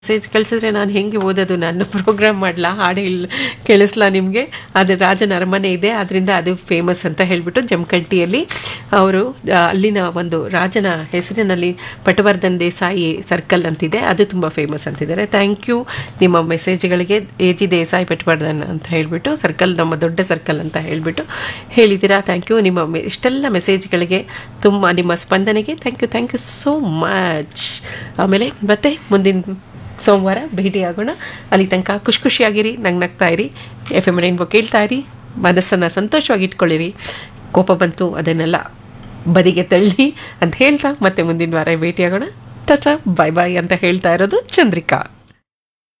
message ಕಳಿಸಿದ್ರೆ ನಾನು ಹೆಂಗೆ ಓದೋದು ನಾನು ಪ್ರೋಗ್ರಾಮ್ ಮಾಡಲ ಹಾಡು ಇಲ್ಲ ಕೇಳಿಸ್ಲಾ ನಿಮಗೆ ಅದು ರಾಜನ ಅರಮನೆ ಇದೆ ಅದರಿಂದ ಅದು ಫೇಮಸ್ ಅಂತ ಹೇಳಿಬಿಟ್ಟು ಜಮಖಂಡಿಯಲ್ಲಿ ಅವರು ಆ, ಅಲ್ಲಿನ ಒಂದು ರಾಜನ ಹೆಸರಿನಲ್ಲಿ ಪಟವರ್ಧನ್ ದೇಸಾಯಿ ಸರ್ಕಲ್ ಅಂತಿದೆ ಅದು ತುಂಬ ಫೇಮಸ್ ಅಂತಿದ್ದಾರೆ ಥ್ಯಾಂಕ್ ಯು ನಿಮ್ಮ ಮೆಸೇಜ್ಗಳಿಗೆ ಎ ಜಿ ದೇಸಾಯಿ ಪಟವರ್ಧನ್ ಅಂತ ಹೇಳಿಬಿಟ್ಟು ಸರ್ಕಲ್ ನಮ್ಮ ದೊಡ್ಡ ಸರ್ಕಲ್ ಅಂತ ಹೇಳಿಬಿಟ್ಟು ಹೇಳಿದ್ದೀರಾ ಥ್ಯಾಂಕ್ ಯು ನಿಮ್ಮ ಮೆ- ಇಷ್ಟೆಲ್ಲ ಮೆಸೇಜ್ಗಳಿಗೆ ತುಂಬ ನಿಮ್ಮ ಸ್ಪಂದನೆಗೆ thank you thank you so much ಆಮೇಲೆ ಮತ್ತೆ ಮುಂದಿನ ಸೋಮವಾರ ಭೇಟಿಯಾಗೋಣ ಅಲ್ಲಿ ತನಕ ಖುಷಿ ಖುಷಿಯಾಗಿರಿ ನಂಗೆ ನಗ್ತಾ ಇರಿ ಎಫ್ ಎಮ್ ರೈನ್ಬೋ ಕೇಳ್ತಾ ಇರಿ ಮನಸ್ಸನ್ನು ಸಂತೋಷವಾಗಿ ಇಟ್ಕೊಳ್ಳಿರಿ ಕೋಪ ಬಂತು ಅದನ್ನೆಲ್ಲ ಬದಿಗೆ ತಳ್ಳಿ ಅಂತ ಹೇಳ್ತಾ ಮತ್ತೆ ಮುಂದಿನ ವಾರ ಭೇಟಿಯಾಗೋಣ ಟಚಾ ಬಾಯ್ ಬಾಯ್ ಅಂತ ಹೇಳ್ತಾ ಇರೋದು ಚಂದ್ರಿಕಾ